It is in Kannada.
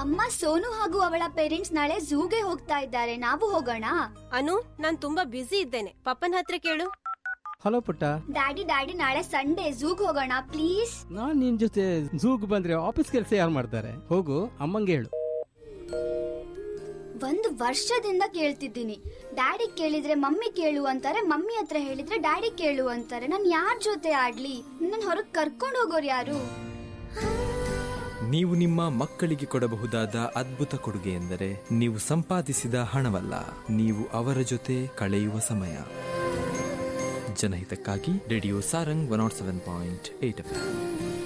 ಅಮ್ಮ ಸೋನು ಹಾಗೂ ಅವಳ ಪೇರೆಂಟ್ಸ್ ನಾಳೆ ಝೂಗೆ ಹೋಗ್ತಾ ಇದ್ದಾರೆ ನಾವು ಹೋಗೋಣ ಅನು ನಾನ್ ತುಂಬಾ ಬ್ಯುಸಿ ಇದ್ದೇನೆ ಪಪ್ಪನ ಹತ್ರ ಕೇಳು ಹಲೋ ಪುಟ್ಟ ಡ್ಯಾಡಿ ಡ್ಯಾಡಿ ನಾಳೆ ಸಂಡೇ ಝೂಗ್ ಹೋಗೋಣ ಪ್ಲೀಸ್ ನಾನ್ ನಿನ್ ಜೊತೆ ಝೂಗ್ ಬಂದ್ರೆ ಆಫೀಸ್ ಕೆಲಸ ಯಾರು ಮಾಡ್ತಾರೆ ಹೋಗು ಅಮ್ಮಂಗೆ ಹೇಳು ಒಂದು ವರ್ಷದಿಂದ ಕೇಳ್ತಿದ್ದೀನಿ ಡ್ಯಾಡಿ ಕೇಳಿದ್ರೆ ಮಮ್ಮಿ ಕೇಳು ಅಂತಾರೆ ಮಮ್ಮಿ ಹತ್ರ ಹೇಳಿದ್ರೆ ಡ್ಯಾಡಿ ಕೇಳು ಅಂತಾರೆ ನಾನ್ ಯಾರ್ ಜೊತೆ ಆಡ್ಲಿ ನನ್ ಹೊರಗ್ ಕರ್ಕೊಂಡ್ ಹೋಗೋರು ಯಾರು ನೀವು ನಿಮ್ಮ ಮಕ್ಕಳಿಗೆ ಕೊಡಬಹುದಾದ ಅದ್ಭುತ ಕೊಡುಗೆ ಎಂದರೆ ನೀವು ಸಂಪಾದಿಸಿದ ಹಣವಲ್ಲ ನೀವು ಅವರ ಜೊತೆ ಕಳೆಯುವ ಸಮಯ ಜನಹಿತಕ್ಕಾಗಿ radio Sarang one nought seven point eight F